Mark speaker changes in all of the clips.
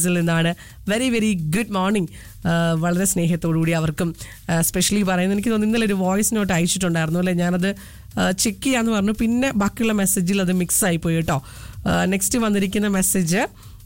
Speaker 1: ിൽ നിന്നാണ് very very good morning വളരെ സ്നേഹത്തോടുകൂടി അവർക്കും സ്പെഷ്യലി പറയുന്നത് എനിക്ക് തോന്നുന്നു ഇന്നലെ ഒരു വോയിസ് നോട്ട് അയച്ചിട്ടുണ്ടായിരുന്നു അല്ലേ ഞാനത് ചെക്ക് ചെയ്യാന്ന് പറഞ്ഞു പിന്നെ ബാക്കിയുള്ള മെസ്സേജിൽ അത് മിക്സ് ആയിപ്പോയി കേട്ടോ നെക്സ്റ്റ് വന്നിരിക്കുന്ന മെസ്സേജ്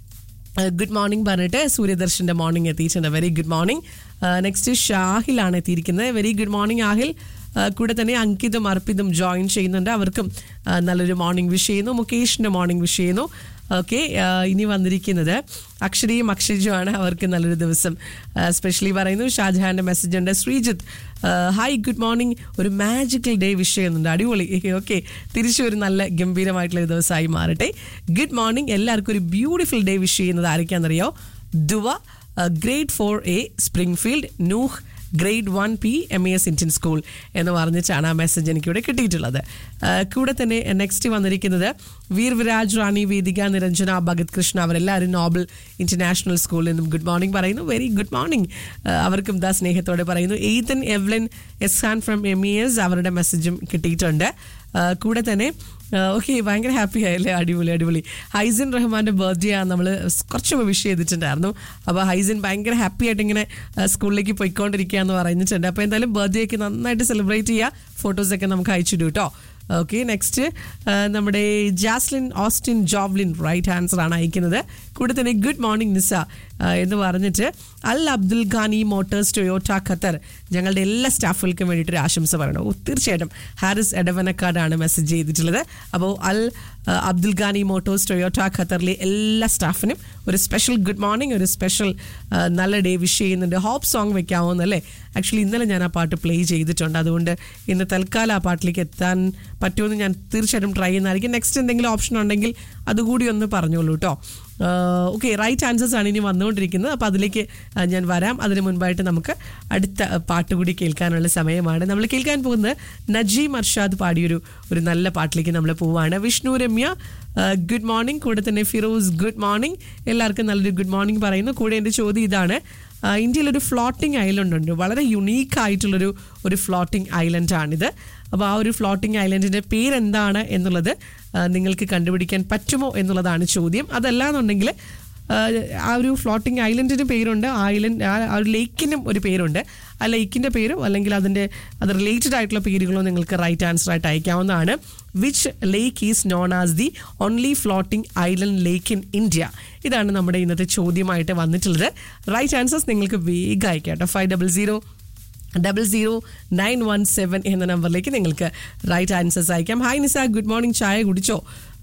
Speaker 1: ഗുഡ് മോർണിംഗ് പറഞ്ഞിട്ട് സൂര്യദർശന്റെ മോർണിംഗ് എത്തിയിട്ടുണ്ട് വെരി ഗുഡ് മോർണിംഗ് നെക്സ്റ്റ് ഷാഹിലാണ് എത്തിയിരിക്കുന്നത് വെരി ഗുഡ് മോർണിംഗ് ആഹിൽ ആ, കൂടെ തന്നെ അങ്കിതും അർപ്പിതും ജോയിൻ ചെയ്യുന്നുണ്ട് അവർക്കും ആ, നല്ലൊരു മോർണിംഗ് വിഷ് ചെയ്യുന്നു മുകേഷിന്റെ മോർണിംഗ് വിഷ് ചെയ്യുന്നു ഓക്കെ ഇനി വന്നിരിക്കുന്നത് അക്ഷരയും അക്ഷരജുമാണ് അവർക്ക് നല്ലൊരു ദിവസം സ്പെഷ്യലി പറയുന്നു ഷാജഹാന്റെ മെസ്സേജ് ഉണ്ട് ശ്രീജിത്ത് ഹായ് ഗുഡ് മോർണിംഗ് ഒരു മാജിക്കൽ ഡേ വിഷ് ചെയ്യുന്നുണ്ട് അടിപൊളി ഓക്കെ തിരിച്ചു ഒരു നല്ല ഗംഭീരമായിട്ടുള്ള ഒരു ദിവസമായി മാറട്ടെ ഗുഡ് മോർണിംഗ് എല്ലാവർക്കും ഒരു ബ്യൂട്ടിഫുൾ ഡേ വിഷ് ചെയ്യുന്നത് ആരൊക്കെയാണെന്നറിയോ Dua grade four A Springfield Nooh grade one P M A S Indian School എന്ന് പറഞ്ഞിട്ടാണ് ആ മെസ്സേജ് എനിക്കിവിടെ കിട്ടിയിട്ടുള്ളത് ആ, കൂടെ തന്നെ നെക്സ്റ്റ് വന്നിരിക്കുന്നത് വീർ വിരാജ് റാണി വേദിക നിരഞ്ജന ഭഗത് കൃഷ്ണ അവരെല്ലാവരും നോബൽ ഇന്റർനാഷണൽ സ്കൂളിൽ നിന്നും ഗുഡ് മോർണിംഗ് പറയുന്നു വെരി ഗുഡ് മോർണിംഗ് അവർക്കും ദാ സ്നേഹത്തോടെ പറയുന്നു Ethan Evelyn S Khan from M E S അവരുടെ മെസ്സേജും കിട്ടിയിട്ടുണ്ട് ആ, കൂടെ തന്നെ ഓക്കെ ഭയങ്കര ഹാപ്പി ആയല്ലേ അടിപൊളി അടിപൊളി ഹൈസിൻ റഹ്മാന്റെ ബർത്ത്ഡേ ആണ് നമ്മൾ കുറച്ച് മുമ്പ് വിഷ് ചെയ്തിട്ടുണ്ടായിരുന്നു അപ്പോൾ ഹൈസിൻ ഭയങ്കര ഹാപ്പി ആയിട്ട് ഇങ്ങനെ ആ, സ്കൂളിലേക്ക് പോയിക്കൊണ്ടിരിക്കുക എന്ന് പറഞ്ഞിട്ടുണ്ട് അപ്പോൾ എന്തായാലും ബർത്ത്ഡേക്ക് നന്നായിട്ട് സെലിബ്രേറ്റ് ചെയ്യുക ഫോട്ടോസൊക്കെ നമുക്ക് അയച്ചിടും കേട്ടോ ഓക്കെ നെക്സ്റ്റ് നമ്മുടെ Jasleen Austin Joblin right answer ആണ് അയക്കുന്നത് കൂടെ തന്നെ ഗുഡ് മോർണിംഗ് നിസ ആ, എന്ന് പറഞ്ഞിട്ട് Al Abdul Ghani Motors Toyota Qatar ഞങ്ങളുടെ എല്ലാ സ്റ്റാഫുകൾക്കും വേണ്ടിയിട്ട് ഒരു ആശംസ പറയണം ഓ, തീർച്ചയായിട്ടും ഹാരിസ് എടവനക്കാടാണ് മെസ്സേജ് ചെയ്തിട്ടുള്ളത് അപ്പോൾ അൽ ആ, അബ്ദുൽ ഖാനി മോട്ടോഴ്സ് ടൊയോട്ട ഖത്തറിലെ എല്ലാ സ്റ്റാഫിനും ഒരു സ്പെഷ്യൽ ഗുഡ് മോർണിംഗ് ഒരു സ്പെഷ്യൽ ആ, നല്ല ഡേ വിഷ് ചെയ്യുന്നുണ്ട് ഹോപ്പ് സോങ് വെക്കാവുന്നല്ലേ ആക്ച്വലി ഇന്നലെ ഞാൻ ആ പാട്ട് പ്ലേ ചെയ്തിട്ടുണ്ട് അതുകൊണ്ട് ഇന്ന് തൽക്കാലം ആ പാട്ടിലേക്ക് എത്താൻ പറ്റുമെന്ന് ഞാൻ തീർച്ചയായിട്ടും ട്രൈ ചെയ്യുന്നതായിരിക്കും നെക്സ്റ്റ് എന്തെങ്കിലും ഓപ്ഷൻ ഉണ്ടെങ്കിൽ അതുകൂടി ഒന്ന് പറഞ്ഞോളൂ കേട്ടോ ഓക്കെ റൈറ്റ് ആൻസേഴ്സ് ആണ് ഇനി വന്നുകൊണ്ടിരിക്കുന്നത് അപ്പോൾ അതിലേക്ക് ആ, ഞാൻ വരാം അതിന് മുൻപായിട്ട് നമുക്ക് അടുത്ത ആ, പാട്ട് കൂടി കേൾക്കാനുള്ള സമയമാണ് നമ്മൾ കേൾക്കാൻ പോകുന്നത് നജീം അർഷാദ് പാടിയൊരു ഒരു നല്ല പാട്ടിലേക്ക് നമ്മൾ പോവാണ് വിഷ്ണു രമ്യ ഗുഡ് മോർണിംഗ് കൂടെ തന്നെ ഫിറോസ് ഗുഡ് മോർണിംഗ് എല്ലാവർക്കും നല്ലൊരു ഗുഡ് മോർണിംഗ് പറയുന്നു കൂടെ എൻ്റെ ചോദ്യം ഇതാണ് ആ, ഇന്ത്യയിൽ ഒരു ഫ്ലോട്ടിംഗ് ഐലൻഡ് ഉണ്ട് വളരെ യുണീക്ക് ആയിട്ടുള്ളൊരു ഒരു ഫ്ലോട്ടിംഗ് ഐലൻഡ് ആണിത് അപ്പോൾ ആ ഒരു ഫ്ലോട്ടിംഗ് ഐലൻഡിന്റെ പേരെന്താണ് എന്നുള്ളത് ആ, നിങ്ങൾക്ക് കണ്ടുപിടിക്കാൻ പറ്റുമോ എന്നുള്ളതാണ് ചോദ്യം അതല്ലാന്നുണ്ടെങ്കിൽ ആ, ആ ഒരു ഫ്ലോട്ടിംഗ് ഐലൻഡിന് പേരുണ്ട് ആ ഐലൻഡ് ആ ഒരു ലേക്കിനും ഒരു പേരുണ്ട് ആ ലേക്കിന്റെ പേരോ അല്ലെങ്കിൽ അതിന്റെ അത് റിലേറ്റഡ് ആയിട്ടുള്ള പേരുകളോ നിങ്ങൾക്ക് റൈറ്റ് ആൻസർ ആയിട്ട് അയക്കാവുന്നതാണ് which lake is known as the only floating island lake in India ഇതാണ് നമ്മുടെ ഇന്നത്തെ ചോദ്യമായിട്ട് വന്നിട്ടുള്ളത് റൈറ്റ് ആൻസേഴ്സ് നിങ്ങൾക്ക് വേഗം അയക്കാം കേട്ടോ five double zero double zero nine one seven എന്ന നമ്പറിലേക്ക് നിങ്ങൾക്ക് റൈറ്റ് ആൻസേഴ്സ് അയക്കാം ഹായ് നിസ ഗുഡ് മോർണിംഗ് ചായ കുടിച്ചോ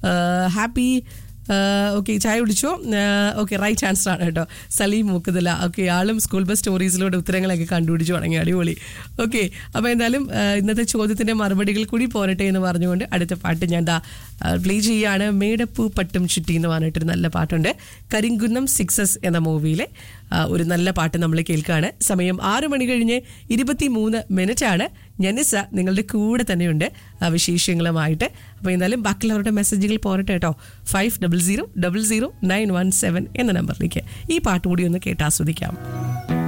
Speaker 1: ഹാപ്പി ഓക്കെ ചായ കുടിച്ചോ ഓക്കെ റൈറ്റ് ആൻസർ ആണ് കേട്ടോ സലീം മൂക്കുതല ഓക്കെ ആളും സ്കൂൾ ബസ് സ്റ്റോറീസിലൂടെ ഉത്തരങ്ങളൊക്കെ കണ്ടുപിടിച്ചു തുടങ്ങി അടിപൊളി ഓക്കെ അപ്പോൾ എന്തായാലും ആ, ഇന്നത്തെ ചോദ്യത്തിന്റെ മറുപടികൾ കൂടി പോരട്ടെ എന്ന് പറഞ്ഞുകൊണ്ട് അടുത്ത പാട്ട് ഞാൻ ദാ പ്ലേ ചെയ്യാണ് മേടപ്പൂ പട്ടും ചുറ്റി എന്ന് പറഞ്ഞിട്ടൊരു നല്ല പാട്ടുണ്ട് കരിങ്കുന്നം സിക്സസ് എന്ന മൂവിയിലെ ആ, ഒരു നല്ല പാട്ട് നമ്മൾ കേൾക്കുകയാണ് സമയം ആറു മണി കഴിഞ്ഞ് ഇരുപത്തി മൂന്ന് മിനിറ്റ് ആണ് ഞനിസ നിങ്ങളുടെ കൂടെ തന്നെയുണ്ട് ആ, വിശേഷങ്ങളുമായിട്ട് അപ്പോൾ എന്തായാലും ബാക്കിയുള്ളവരുടെ മെസ്സേജുകൾ പോരട്ടെ കേട്ടോ five double zero double zero nine one seven എന്ന നമ്പറിലേക്ക് ഈ പാട്ട് കൂടി ഒന്ന് കേട്ടാസ്വദിക്കാം